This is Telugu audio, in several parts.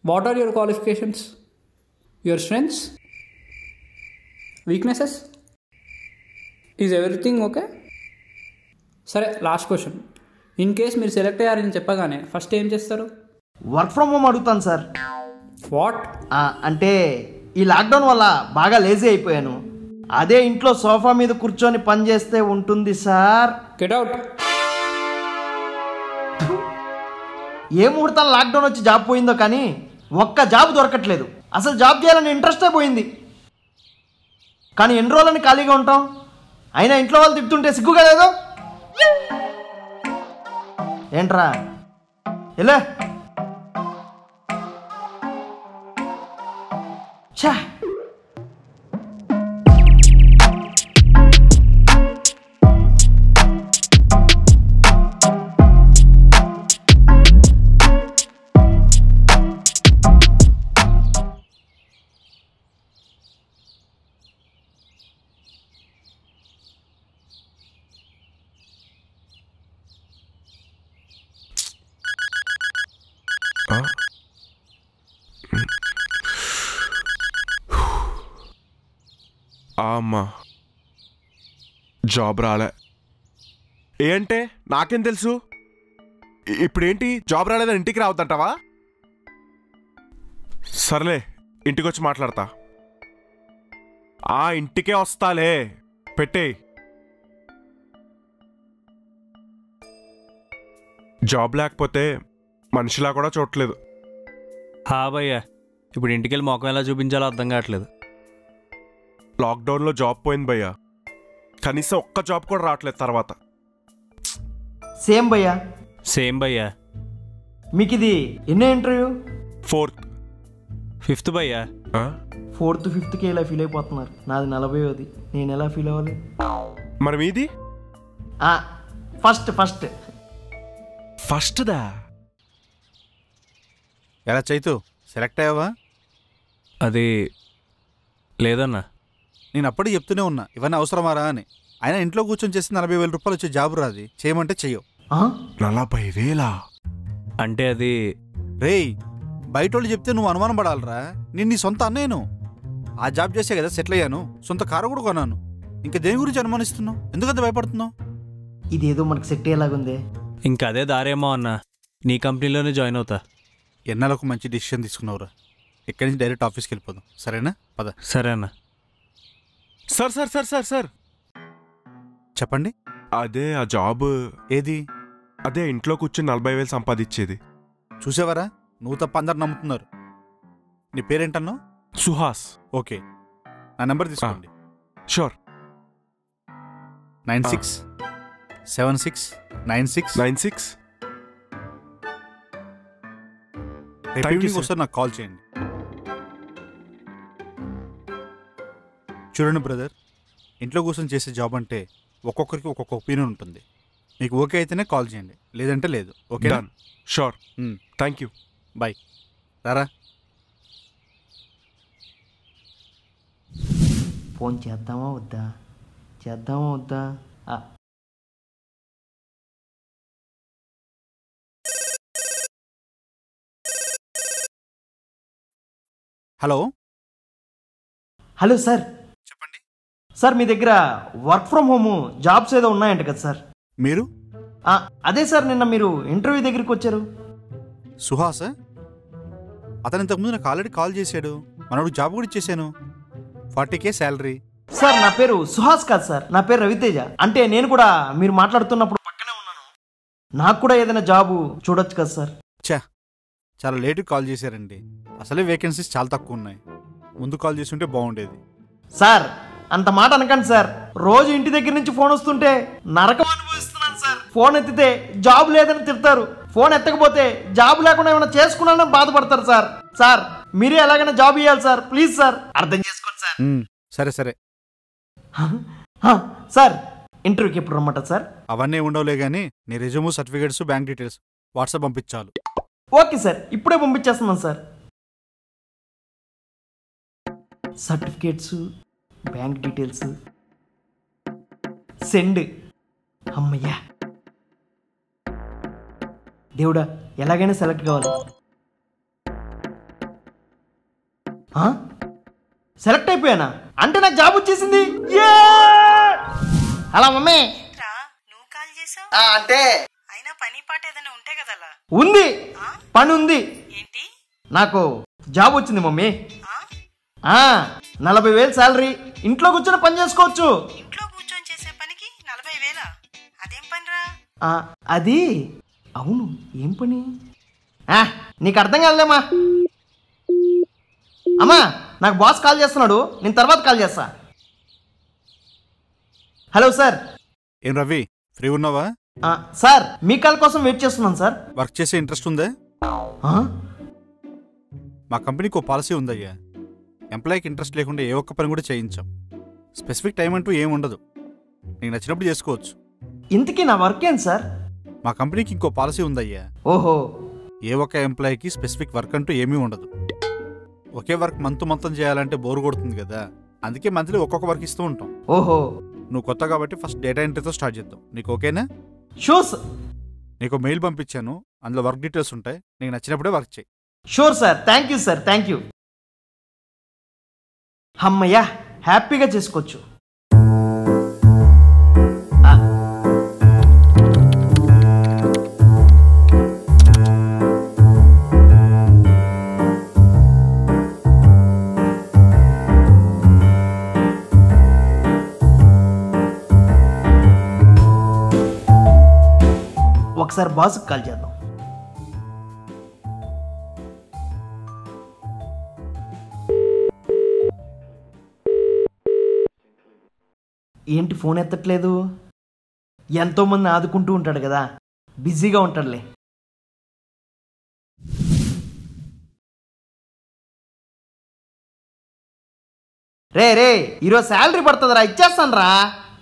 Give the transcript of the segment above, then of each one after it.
What are your qualifications your strengths weaknesses is everything okay సరే లాస్ట్ క్వశ్చన్ ఇన్ కేస్ మీరు సెలెక్ట్ అయ్యారని చెప్పగానే ఫస్ట్ ఏం చేస్తారు వర్క్ ఫ్రమ్ హోమ్ అడుగుతాను సార్ వాట్ ఆ, అంటే ఈ లాక్డౌన్ వల్ల బాగా లేజీ అయిపోయాను అదే ఇంట్లో సోఫా మీద కూర్చొని పని చేస్తే ఉంటుంది సార్ గెట్ అవుట్ ఏ ముహూర్తాలు లాక్డౌన్ వచ్చి జాబ్ పోయిందో కానీ ఒక్క జాబ్ దొరకట్లేదు అసలు జాబ్ చేయాలని ఇంట్రెస్టే పోయింది కానీ ఎన్ని రోజులని ఖాళీగా ఉంటాం అయినా ఇంట్లో వాళ్ళు తిప్పుతుంటే సిగ్గుగా లేదు ఏంట్రా ఎలా ఛా అమ్మా జాబ్ రాలే ఏ అంటే నాకేం తెలుసు ఇ- ఇప్పుడేంటి జాబ్ రాలేదని ఇంటికి రావద్దంటావా సర్లే ఇంటికి వచ్చి మాట్లాడతా ఆ ఇంటికే వస్తాలే పెట్టే జాబ్ లేకపోతే మనిషిలా కూడా చూడట్లేదు హా భయ్యా ఇప్పుడు ఇంటికి వెళ్ళి మొఖం ఎలా చూపించాలో అర్థం కావట్లేదు లాక్డౌన్లో జాబ్ పోయింది భయ్యా కనీసం ఒక్క జాబ్ కూడా రావట్లేదు తర్వాత సేమ్ భయ్యా సేమ్ భయ్యా మీకు ఇది ఎన్నో ఇంటర్వ్యూ ఫోర్త్ ఫిఫ్త్ భయ్యా ఫోర్త్ ఫిఫ్త్కి ఇలా ఫీల్ అయిపోతున్నారు నాది నలభైవది నేను ఎలా ఫీల్ అవ్వాలి మరి మీది ఫస్ట్ ఫస్ట్ ఫస్ట్దా ఎలా చైతు సెలెక్ట్ అయ్యావా అది లేదన్నా నేను అప్పుడే చెప్తూనే ఉన్నా ఇవన్నీ అవసరమారా అని అయినా ఇంట్లో కూర్చొని చేసి నలభై వేల రూపాయలు వచ్చే జాబు రాది చేయమంటే చెయ్యవు నలభై వేలా అంటే అది రేయ్ బయట వాళ్ళు చెప్తే నువ్వు అనుమానం పడాలరా నేను నీ సొంత అన్నయ్యను ఆ జాబ్ చేసే కదా సెటిల్ అయ్యాను సొంత కారు కూడా కొన్నాను ఇంకా దేని గురించి అనుమానిస్తున్నావు ఎందుకంత భయపడుతున్నావు ఇదేదో మనకు సెట్ అయ్యేలాగుందే ఇంకా అదే దారేమో అన్నా నీ కంపెనీలోనే జాయిన్ అవుతా ఎన్నాళ్ళకు మంచి డిసిషన్ తీసుకున్నావురా ఇక్కడి నుంచి డైరెక్ట్ ఆఫీస్కి వెళ్ళిపోదాం సరేనా పద సరే అన్న sir sir sir sir sir చెప్పండి అదే ఆ జాబ్ ఏది అదే ఇంట్లో కూర్చొని నలభై వేలు సంపాదించేది చూసావరా నువ్వు తప్ప అందరు నమ్ముతున్నారు నీ పేరేంటన్నావు సుహాస్ ఓకే నా నెంబర్ తీసుకోండి sure nine six seven six nine six nine six రేపు Thank you, ఈవినింగ్ sir. వస్తే నాకు కాల్ చేయండి చూడండి బ్రదర్ ఇంట్లో కూర్చొని చేసే జాబ్ అంటే ఒక్కొక్కరికి ఒక్కొక్క ఒపీనియన్ ఉంటుంది మీకు ఓకే అయితేనే కాల్ చేయండి లేదంటే లేదు okay done sure thank you bye రారా ఫోన్ చేద్దామా వద్దా చేద్దామా వద్దా ఆ, హలో హలో సార్ చెప్పండి సార్ మీ దగ్గర వర్క్ ఫ్రమ్ హోమ్ జాబ్స్ ఏదో ఉన్నాయంట కదా సార్ మీరు ఆ, అదే సార్ నిన్న మీరు ఇంటర్వ్యూ దగ్గరికి వచ్చారు సుహాస్ అతను ఇంతకుముందు నాకు ఆల్రెడీ కాల్ చేశాడు మనోడు జాబ్ కూడా ఇచ్చేసాను ఫార్టీ కే శాలరీ సార్ నా పేరు సుహాస్ కాదు సార్ నా పేరు రవితేజ అంటే నేను కూడా మీరు మాట్లాడుతున్నప్పుడు పక్కనే ఉన్నాను నాకు కూడా ఏదైనా జాబు చూడొచ్చు కదా సార్ ఛా చాలా లేట్గా కాల్ చేశారండి అసలే వేకెన్సీస్ చాలా తక్కువ ఉన్నాయి ముందు కాల్ చేస్తుంటే బాగుండేది సార్ అంత మాట అనకండి సార్ రోజు ఇంటి దగ్గర నుంచి ఫోన్ వస్తుంటే నరకం అనుభవిస్తున్నాను సార్ ఫోన్ ఎత్తితే జాబ్ లేదని తిడతారు ఫోన్ ఎత్తకపోతే జాబ్ లేకుండా ఏమైనా చేసుకున్నానని బాధపడతారు సార్ సార్ మీరే ఎలాగైనా జాబ్ ఇవ్వాలి సార్ ప్లీజ్ సార్ అర్థం చేసుకోండి సార్ మ్మ్, సరే సరే హ, సార్ ఇంటర్వ్యూకి ఎప్పుడు రమ్మంటారు సార్ అవన్నీ ఉండవులే కానీ నీ resume certificates bank details WhatsApp పంపించాలు ఓకే సార్ ఇప్పుడే పంపించేస్తున్నాను sir certificates bank details send అమ్మయ్యా దేవుడా ఎలాగైనా సెలెక్ట్ కావాలి ఆ? సెలెక్ట్ అయిపోయానా అంటే నాకు జాబ్ వచ్చేసింది ఏ! హలో మమ్మీ రా నువ్వు కాల్ చేసావు ఆ, అంటే అయినా పని పాట ఏదైనా ఉంటే కదలా ఉంది పని ఉంది ఏంటి నాకు జాబ్ వచ్చింది మమ్మీ ఆ? ఆ నలభై వేలు శాలరీ ఇంట్లో కూర్చొని పని చేసుకోవచ్చు ఇంట్లో కూర్చొని చేసే పనికి నలభై వేల అదేం పనిరా ఆ, అది అవును ఏం పని ఆ, నీకు అర్థం కాదులేమ్మా అమ్మా నాకు బాస్ కాల్ చేస్తున్నాడు నేను తర్వాత కాల్ చేస్తా హలో సార్ ఏం రవి ఫ్రీ ఉన్నావా ఆ, సార్ మీ కాల్ కోసం వెయిట్ చేస్తున్నాను సార్ వర్క్ చేసే ఇంట్రెస్ట్ ఉందా ఆ? మా కంపెనీకి ఓ పాలసీ ఉందయ్యా ఎంప్లాయీకి ఇంట్రెస్ట్ లేకుండా ఏ ఒక్క పని కూడా చేయించాం స్పెసిఫిక్ టైం అంటూ ఏం ఉండదు నీకు నచ్చినప్పుడు చేసుకోవచ్చు ఇంతకీ నా వర్క్ ఏంటి సార్ మా కంపెనీకి ఇంకో పాలసీ ఉందయ్యా ఓహో ఏ ఒక్క ఎంప్లాయీకి స్పెసిఫిక్ వర్క్ అంటూ ఏమీ ఉండదు ఒకే వర్క్ మంత్ మొత్తం చేయాలంటే బోర్ కొడుతుంది కదా అందుకే మంత్లీ ఒక్కొక్క వర్క్ ఇస్తూ ఉంటాం ఓహో నువ్వు కొత్త కాబట్టి ఫస్ట్ డేటా ఎంట్రీతో స్టార్ట్ చేద్దాం నీకు ఓకేనా షూర్ నీకు మెయిల్ పంపించాను అందులో వర్క్ డీటెయిల్స్ ఉంటాయి నీకు నచ్చినప్పుడే వర్క్ చేయి sure sir thank you sir thank you అమ్మయ్యా హ్యాపీగా చేసుకోవచ్చు ఆ, ఒకసారి బాస్కి కాల్ చేద్దాం ఏంటి ఫోన్ ఎత్తట్లేదు ఎంతో మంది ఆదుకుంటూ ఉంటాడు కదా బిజీగా ఉంటాడులే రే రే ఈరోజు శాలరీ పడుతుందిరా ఇచ్చేస్తాను రా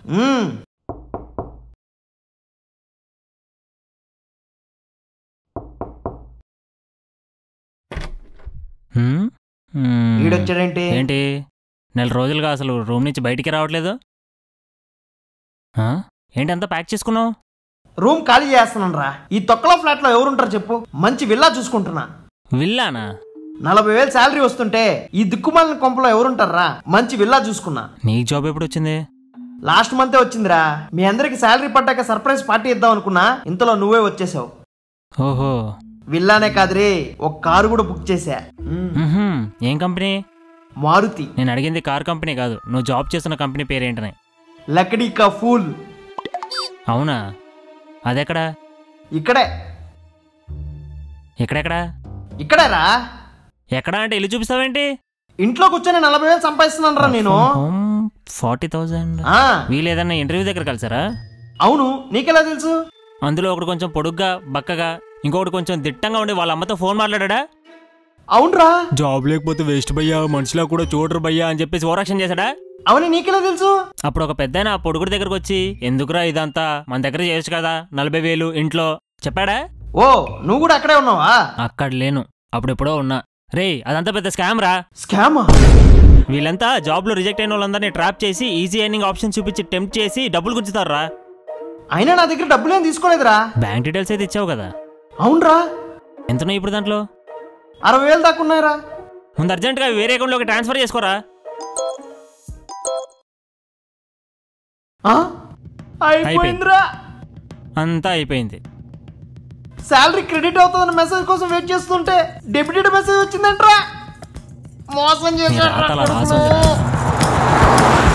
హ్మ్? హ్మ్. ఈడొచ్చాడేంటి ఏంటి నెల రోజులుగా అసలు రూమ్ నుంచి బయటికి రావట్లేదు ఆ? ఏంటి అంతా ప్యాక్ చేసుకున్నావు రూమ్ ఖాళీ చేస్తున్నాను రా ఈ తొక్కలో ఫ్లాట్లో ఎవరుంటారు చెప్పు మంచి విల్లా చూసుకుంటున్నా విల్లానా నలభై వేలు శాలరీ వస్తుంటే ఈ దిక్కుమాలిన కొంపలో ఎవరుంటారా మంచి విల్లా చూసుకున్నా నీకు జాబ్ ఎప్పుడు వచ్చింది లాస్ట్ మంతే వచ్చిందిరా మీ అందరికి శాలరీ పడ్డాక సర్ప్రైజ్ పార్టీ ఇద్దాం అనుకున్నా ఇంతలో నువ్వే వచ్చేసావు ఓహో విల్లానే కాదురే ఒక కారు కూడా బుక్ చేశా మ్, మ్హూ. ఏం కంపెనీ మారుతి నేను అడిగింది కార్ కంపెనీ కాదు నువ్వు జాబ్ చేస్తున్న కంపెనీ పేరేంటని లకడీ కా ఫూల్ అవునా అదెక్కడా ఇక్కడే ఎక్కడెక్కడా ఇక్కడేరా ఎక్కడా అంటే ఇల్లు చూపిస్తావేంటి ఇంట్లో కూర్చొని నలభై వేలు సంపాదిస్తున్నాను రా నేను ఫార్టీ థౌజండ్ ఆ, వీళ్ళు ఏదన్నా ఇంటర్వ్యూ దగ్గర కలిసారా అవును నీకెలా తెలుసు అందులో ఒకడు కొంచెం పొడుగ్గా బక్కగా ఇంకొకటి కొంచెం దిట్టంగా ఉండి వాళ్ళ అమ్మతో ఫోన్ మాట్లాడా అవునరా జాబ్ లేకపోతే వేస్ట్ భయ్యా మనిషిలా కూడా చూడరు భయ్యా అని చెప్పేసి ఓరాక్షన్ చేశాడా అవును నీకెలా తెలుసు అప్పుడు ఒక పెద్ద ఆ పొడుగుడి దగ్గరకు వచ్చి ఎందుకురా ఇదంతా మన దగ్గర చేయొచ్చు కదా నలభై వేలు ఇంట్లో చెప్పాడా ఓ నువ్వు కూడా అక్కడే ఉన్నావా అక్కడ లేను అప్పుడు ఎప్పుడో ఉన్నా రే అదంతా పెద్ద స్కామ్ రా స్కామా వీళ్ళంతా జాబ్ లో రిజెక్ట్ అయిన వాళ్ళందరినీ ట్రాప్ చేసి ఈజీ ఎర్నింగ్ ఆప్షన్ చూపించి టెంప్ట్ చేసి డబ్బులు గుంచుతారా అయినా నా దగ్గర డబ్బులేం తీసుకోలేదురా బ్యాంక్ డీటెయిల్స్ అయితే ఇచ్చావు కదా అవునరా ఎంతున్నాయి ఇప్పుడు దాంట్లో అరవై వేలు దాకా ఉన్నాయిరా ముందు అర్జెంట్గా వేరే అకౌంట్లోకి ట్రాన్స్ఫర్ చేసుకోరా ఆ? అయిపోయిందిరా అంతా అయిపోయింది శాలరీ క్రెడిట్ అవుతుందని మెసేజ్ కోసం వెయిట్ చేస్తుంటే డెబిటెడ్ మెసేజ్ వచ్చిందంట్రా మోసం నీ రాత అలా రాసి చేశాడు ఉందిరా.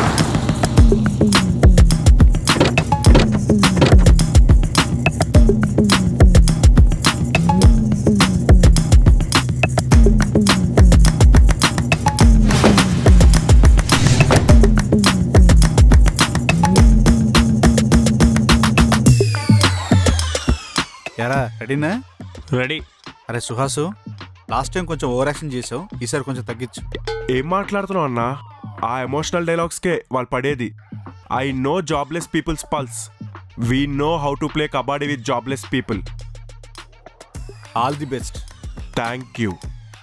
ఎరా రెడీనా రెడీ అరే సుహాసు లాస్ట్ టైం కొంచెం ఓవర్ యాక్షన్ చేసావు ఈసారి కొంచెం తగ్గించు ఏం మాట్లాడుతున్నావు అన్నా ఆ ఎమోషనల్ డైలాగ్స్కే వాళ్ళు పడేది I know jobless peoples pulse we know how to play kabaddi with jobless people all the best thank you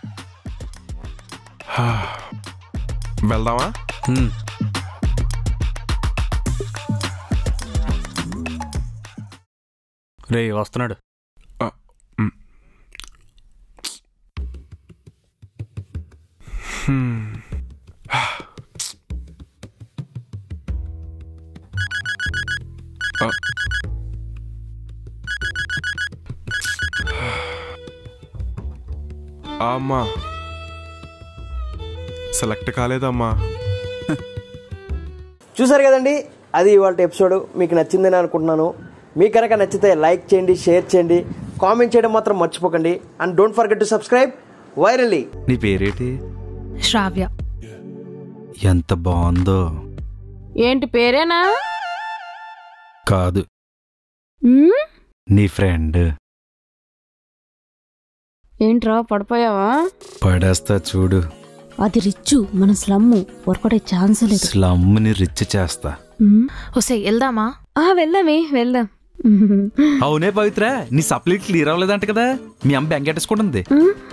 వెళ్దామా హ్మ్. రే వస్తున్నాడు ఆ, మ్. అమ్మా సెలెక్ట్ కాలేదమ్మా చూసారు కదండి అది ఇవాళ ఎపిసోడ్ మీకు నచ్చిందని అనుకుంటున్నాను మీకు కనుక నచ్చితే లైక్ చేయండి షేర్ చేయండి కామెంట్ చేయడం మాత్రం మర్చిపోకండి and don't forget to subscribe వైరల్లీ నీ పేరేటి శ్రావ్య ఎంత బాగుందో ఏంటి పేరేనా కాదు ఉమ్, నీ ఫ్రెండ్ ఏంట్రా పడిపోయావా పడేస్తా చూడు అది రిచ్చు మన స్లమ్ వర్కౌట్ అయ్యే ఛాన్స్ లేదు స్లమ్ని రిచ్ చేస్తా ఉమ్, వస్తే వెళ్దామా ఆ వెళ్దామే వెళ్దాం అవునే పవిత్ర నీ సప్లీ క్లియర్ అవ్వలేదంట కదా మీ అమ్మ బెంకెట్టేసుకుంటుంది ఉమ్,